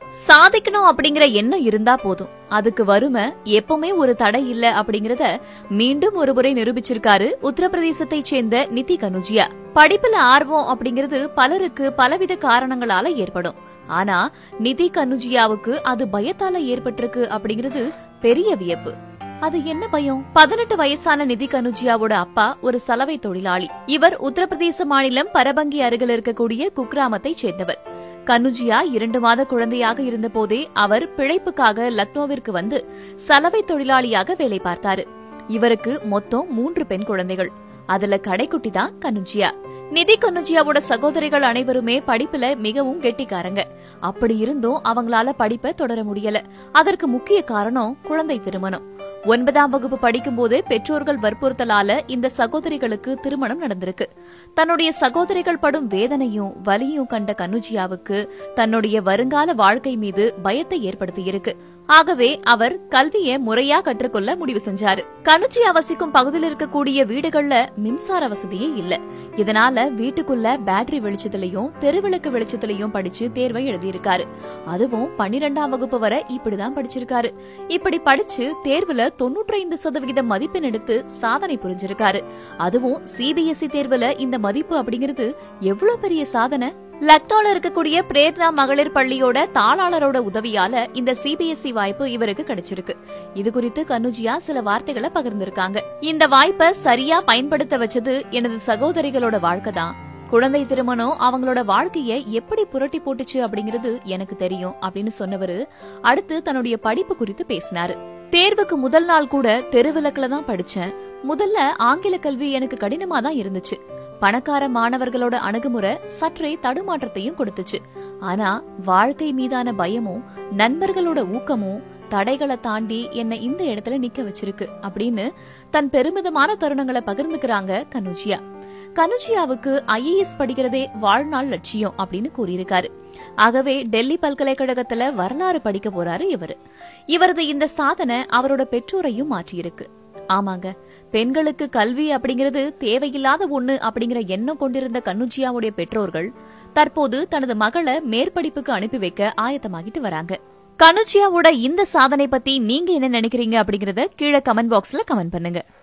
சாதிக்கணும் அப்படிங்கிற எண்ணம் இருந்தா போதும் அதுக்கு வறுமை எப்பவுமே ஒரு தடை இல்ல அப்படிங்கறத மீண்டும் ஒரு முறை நிரூபிச்சிருக்காரு உத்தரப்பிரதேசத்தைச் சேர்ந்த நிதி கனுஜியா படிப்புல ஆர்வம் அப்படிங்கிறது பலருக்கு பலவித காரணங்களால ஏற்படும் ஆனா நிதி கனுஜியாவுக்கு அது பயத்தால ஏற்பட்டிருக்கு அப்படிங்கிறது பெரிய வியப்பு அது என்ன பயம் பதினெட்டு வயசான நிதி கனுஜியாவோட அப்பா ஒரு சலவை தொழிலாளி இவர் உத்தரப்பிரதேச மாநிலம் பரபங்கி அருகில் இருக்கக்கூடிய குக்கிராமத்தைச் சேர்ந்தவர் கனுஜியா இரண்டு மாத குழந்தையாக இருந்தபோதே அவர் பிழைப்புக்காக லக்னோவிற்கு வந்து சலவை தொழிலாளியாக வேலை பார்த்தாரு இவருக்கு மொத்தம் மூன்று பெண் குழந்தைகள் அதுல கடைக்குட்டி தான் கனுஜியா நிதி கனுஜியாவோட சகோதரிகள் அனைவருமே படிப்புல மிகவும் கெட்டிக்காரங்க அப்படி இருந்தும் அவங்களால படிப்பை தொடர முடியல அதற்கு முக்கிய காரணம் குழந்தை திருமணம் ஒன்பதாம் வகுப்பு படிக்கும்போதே பெற்றோர்கள் வற்புறுத்தலால இந்த சகோதரிகளுக்கு திருமணம் நடந்திருக்கு தன்னுடைய சகோதரிகள் படும் வேதனையும் வலியும் கண்ட கனுஜியாவுக்கு தன்னுடைய வருங்கால வாழ்க்கை மீது பயத்தை ஏற்படுத்தியிருக்கு ஆகவே அவர் கல்வியை முறையா கற்றுக்கொள்ள முடிவு செஞ்சாரு கனுஜியா வசிக்கும் பகுதியில் இருக்கக்கூடிய வீடுகள்ல மின்சார வசதியே இல்ல இதனால வீட்டுக்குள்ள பேட்டரி வெளிச்சத்திலையும் தெருவிளக்கு வெளிச்சத்திலையும் படிச்சு தேர்வை எழுதியிருக்காரு அதுவும் பன்னிரெண்டாம் வகுப்பு வரை இப்படிதான் படிச்சிருக்காரு இப்படி படிச்சு தேர்வுல தொன்னூற்றி ஐந்து சதவிகித மதிப்பெண் எடுத்து சாதனை புரிஞ்சிருக்காரு அதுவும் சிபிஎஸ்இ தேர்வுல இந்த மதிப்பு அப்படிங்கிறது எவ்வளவு பெரிய சாதனை லக்னோல இருக்கக்கூடிய பிரேர்னா மகளிர் பள்ளியோட தாளாளரோட உதவியால இந்த சிபிஎஸ்இ வாய்ப்பு இவருக்கு கிடைச்சிருக்கு இது குறித்து கனுஜியா சில வார்த்தைகளை பகிர்ந்திருக்காங்க இந்த வாய்ப்பை சரியா பயன்படுத்த வச்சது எனது சகோதரிகளோட வாழ்க்கை தான் குழந்தை திருமணம் அவங்களோட வாழ்க்கைய எப்படி புரட்டி போட்டுச்சு அப்படிங்கிறது எனக்கு தெரியும் அப்படின்னு சொன்னவரு அடுத்து தன்னுடைய படிப்பு குறித்து பேசினாரு தேர்வுக்கு முதல் நாள் கூட தெருவிளக்குல தான் படிச்சேன் முதல்ல ஆங்கில கல்வி எனக்கு கடினமா தான் இருந்துச்சு பணக்கார மாணவர்களோட அணுகுமுறை சற்றே தடுமாற்றத்தையும் கொடுத்துச்சு ஆனா வாழ்க்கை மீதான பயமும் நண்பர்களோட ஊக்கமும் தடைகளை தாண்டி என்னை இந்த இடத்துல நிக்க வச்சிருக்கு அப்படின்னு தன் பெருமிதமான தருணங்களை பகிர்ந்துக்கிறாங்க கனுஜியா கனுஜியாவுக்கு ஐஏஎஸ் படிக்கிறதே வாழ்நாள் லட்சியம் அப்படின்னு கூறியிருக்காரு ஆகவே டெல்லி பல்கலைக்கழகத்துல வரலாறு படிக்க போறாரு இவரு இவரது இந்த சாதனை அவரோட பெற்றோரையும் மாற்றியிருக்கு ஆமாங்க பெண்களுக்கு கல்வி அப்படிங்கிறது தேவையில்லாத ஒண்ணு அப்படிங்கிற எண்ணம் கொண்டிருந்த கனுஜியாவுடைய பெற்றோர்கள் தற்போது தனது மகளை மேற்படிப்புக்கு அனுப்பி வைக்க ஆயத்தமாகிட்டு வராங்க கனுஜியாவோட இந்த சாதனை பத்தி நீங்க என்ன நினைக்கிறீங்க அப்படிங்கறத கீழே கமெண்ட் பாக்ஸ்ல கமெண்ட் பண்ணுங்க